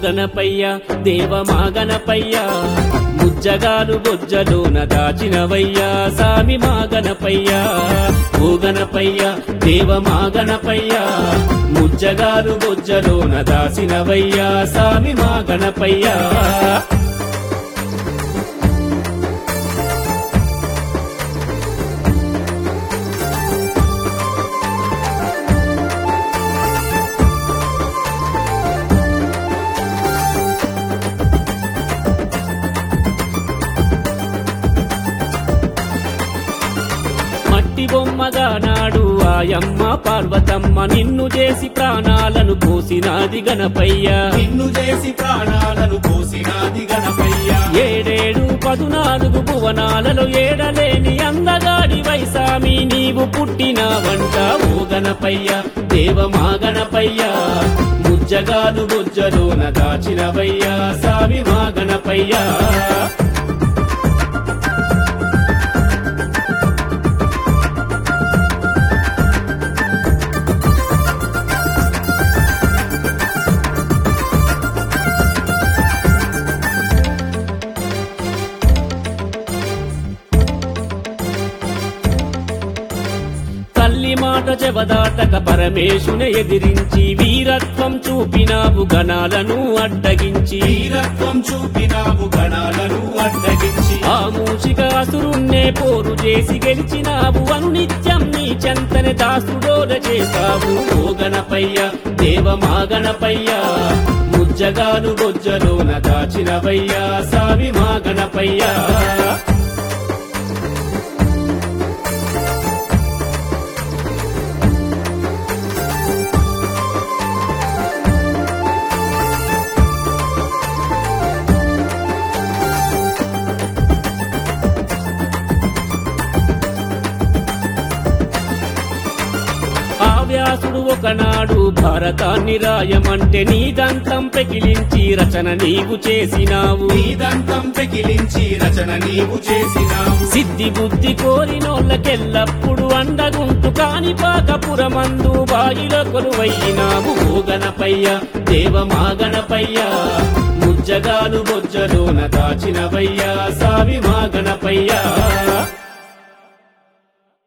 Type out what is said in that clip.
గణపయ్య దేవ మా గణపయ్య ముజ్జగాలు బొజ్జలోన దాచినవయ్యా సామి మా గణపయ్య ఓ గణపయ్య దేవ మా గణపయ్య ముజ్జగాలు బొజ్జలోన దాచినవయ్యా సామి మా గణపయ్య మట్టి బొమ్మగా నాడు ఆయమ్మ పార్వతమ్మ నిన్ను చేసి ప్రాణాలను పోసినాది గణపయ్య నిన్ను చేసి ప్రాణాలను పోసినాది గణపయ్య ఏడేడు పదునాలుగు భువనాలలో ఏడలేని అందగాడి వైసామి నీవు పుట్టినావంట ఓ గణపయ్య దేవ మా గణపయ్య ముజ్జగాలు బుజ్జలోన దాచినవయ్యా సామి మా గణపయ్య తల్లి మాట చెవదాటక పరమేశుని ఎదిరించి వీరత్వం చూపినావు గణాలను అడ్డగించి వీరత్వం చూపినావు గణాలను అడ్డగించి ఆ మూషిక అసురుణ్ణే పోరు చేసి గెలిచినావు అను నిత్యం నీ చెంతని దాసుడోల చేశావు ఓ గణపయ్య దేవ మా గణపయ్య ముజ్జగాలు బొజ్జలోన దాచినవయ్యా సామి మా గణపయ్య ఆ వ్యాసుడు ఒకనాడు భారతాన్ని రాయమంటే దంతం పెకిలించి రచన నీవు చేసినావు నీదంతం పెకిలించి రచన నీవు చేసినావు సిద్ధి బుద్ధి కోరినోళ్ళకెల్లప్పుడు అండగుంటు కాని పాకపురమందు బాయిలో కొలువయ్యినావు ఓ గణపయ్య దేవ మా గణపయ్య ముజ్జగాలు బొజ్జలోన దాచినవయ్యా సావి మా గణపయ్య